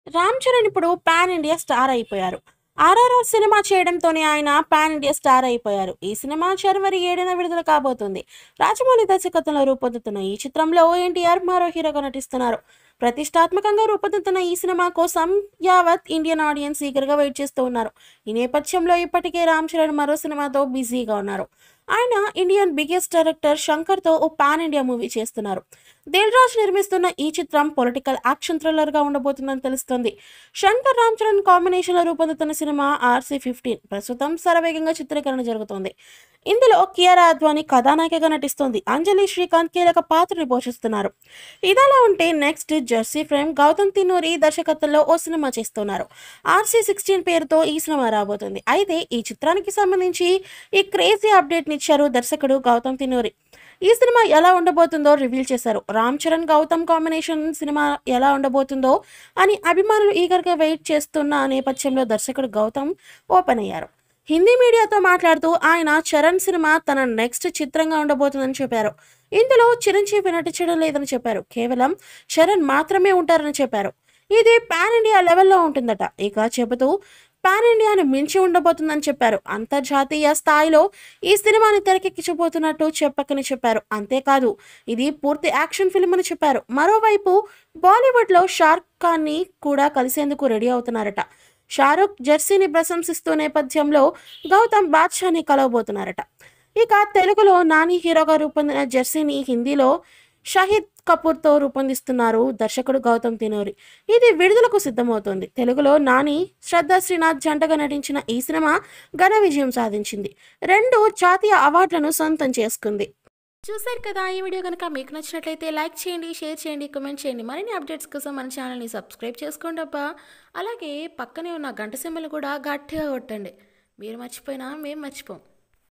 రామ్ చరణ్ ఇప్పుడు pan India star అయిపోయారు RRR cinema చేయడంతోనే ఆయన పాన్ ఇండియా స్టార్ అయిపోయారు ఈ సినిమా జనవరి ఏడున విడుదల కాబోతుంది రాజమౌళి దర్శకత్వంలో రూపొందుతున్న ఈ చిత్రంలో ఎన్టీఆర్ మరో హీరోగా నటిస్తున్నారు ప్రతిష్టాత్మకంగా రూపొందుతున్న ఈ సినిమా కోసం యావత్ ఇండియన్ ఆడియన్స్ ఈగర్గా వెయిట్ చేస్తూ ఉన్నారు ఈ నేపథ్యంలో ఇప్పటికే రామ్ చరణ్ మరో సినిమాతో బిజీగా ఉన్నారు ఆయన ఇండియన్ బిగ్గెస్ట్ డైరెక్టర్ శంకర్తో ఓ పాన్ ఇండియా మూవీ చేస్తున్నారు దిల్ రాజ్ నిర్మిస్తున్న ఈ చిత్రం పొలిటికల్ యాక్షన్ థ్రిల్లర్గా ఉండబోతుందని తెలుస్తోంది శంకర్ రామ్ చరణ్ కాంబినేషన్లో రూపొందుతున్న సినిమా ఆర్సీ ఫిఫ్టీన్ ప్రస్తుతం శరవేగంగా చిత్రీకరణ జరుగుతోంది ఇందులో కియారా అద్వానీ కథానాయికగా నటిస్తోంది అంజలి శ్రీకాంత్ కీలక పాత్రని పోషిస్తున్నారు ఇదలా ఉంటే next jersey frame Gautam Tinnanuri దర్శకత్వంలో ఓ సినిమా చేస్తున్నారు ఆర్సీ సిక్స్టీన్ పేరుతో ఈ సినిమా రాబోతుంది అయితే ఈ చిత్రానికి సంబంధించి ఈ క్రేజీ అప్డేట్ని ఇచ్చారు దర్శకుడు గౌతమ్ తిన్నూరి ఈ సినిమా ఎలా ఉండబోతుందో రివీల్ చేశారు రామ్ చరణ్ గౌతమ్ కాంబినేషన్ సినిమా ఎలా ఉండబోతుందో అని అభిమానులు ఈగర్గా వెయిట్ చేస్తున్న నేపథ్యంలో దర్శకుడు గౌతమ్ ఓపెన్ అయ్యారు హిందీ మీడియాతో మాట్లాడుతూ ఆయన చరణ్ సినిమా తన నెక్స్ట్ చిత్రంగా ఉండబోతుందని చెప్పారు ఇందులో చిరంజీవి నటించడం లేదని చెప్పారు కేవలం చరణ్ మాత్రమే ఉంటారని చెప్పారు ఇది పాన్ ఇండియా లెవెల్లో ఉంటుందట ఇక చెబుతూ పాన్ ఇండియాను మించి ఉండబోతుందని చెప్పారు అంతర్జాతీయ స్థాయిలో ఈ సినిమాని తెరకెక్కించబోతున్నట్టు చెప్పకని చెప్పారు అంతేకాదు ఇది పూర్తి యాక్షన్ ఫిల్మ్ అని చెప్పారు మరోవైపు బాలీవుడ్లో షార్క్ ఖాన్ని కూడా కలిసేందుకు రెడీ అవుతున్నారట షారుఖ్ జెర్సీని ప్రశంసిస్తూ నేపథ్యంలో గౌతమ్ బాద్షాని కలవబోతున్నారట ఇక తెలుగులో నాని హీరోగా రూపొందిన జెర్సీని హిందీలో షాహిద్ కపూర్తో రూపొందిస్తున్నారు దర్శకుడు గౌతమ్ తినూరి ఇది విడుదలకు సిద్ధమవుతోంది తెలుగులో నాని శ్రద్ధా శ్రీనాథ్ జంటగా నటించిన ఈ సినిమా ఘన విజయం సాధించింది రెండు జాతీయ అవార్డులను సొంతం చేసుకుంది చూశారు కదా ఈ వీడియో కనుక మీకు నచ్చినట్లయితే లైక్ చేయండి షేర్ చేయండి కామెంట్ చేయండి మరిన్ని అప్డేట్స్ కోసం మన ఛానల్ని సబ్స్క్రైబ్ చేసుకోండి అబ్బా అలాగే పక్కనే ఉన్న గంట సింబల్ కూడా గట్టిగా కొట్టండి మీరు మర్చిపోయినా మేము మర్చిపోం